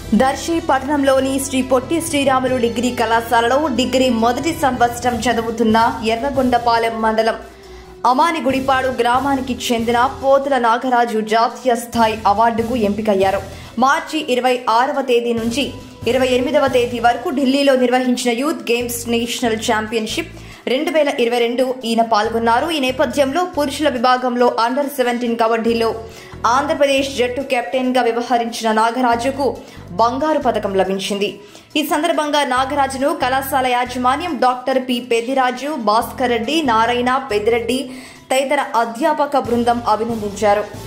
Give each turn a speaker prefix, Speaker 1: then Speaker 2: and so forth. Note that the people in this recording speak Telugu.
Speaker 1: దర్శి పట్టణంలోని శ్రీ పొట్టి శ్రీరాములు డిగ్రీ కళాశాలలో డిగ్రీ మొదటి సంవత్సరం చదువుతున్న ఎర్రగొండపాలెం మండలం అమానిగుడిపాడు గ్రామానికి చెందిన పోతుల నాగరాజు జాతీయ స్థాయి అవార్డుకు ఎంపికయ్యారు మార్చి ఇరవై ఆరవ తేదీ నుంచి ఇరవై ఎనిమిదవ తేదీ వరకు ఢిల్లీలో నిర్వహించిన యూత్ గేమ్స్ నేషనల్ ఛాంపియన్షిప్ రెండు వేల ఇరవై రెండు ఈయన పాల్గొన్నారు ఈ నేపథ్యంలో పురుషుల విభాగంలో అండర్ సెవెంటీన్ కబడ్డీలో ఆంధ్రప్రదేశ్ జట్టు కెప్టెన్ గా వ్యవహరించిన నాగరాజుకు బంగారు పథకం లభించింది ఈ సందర్భంగా నాగరాజును కళాశాల యాజమాన్యం డాక్టర్ పి పెద్దిరాజు భాస్కర్ రెడ్డి నారాయణ పెద్దిరెడ్డి తదితర అధ్యాపక బృందం అభినందించారు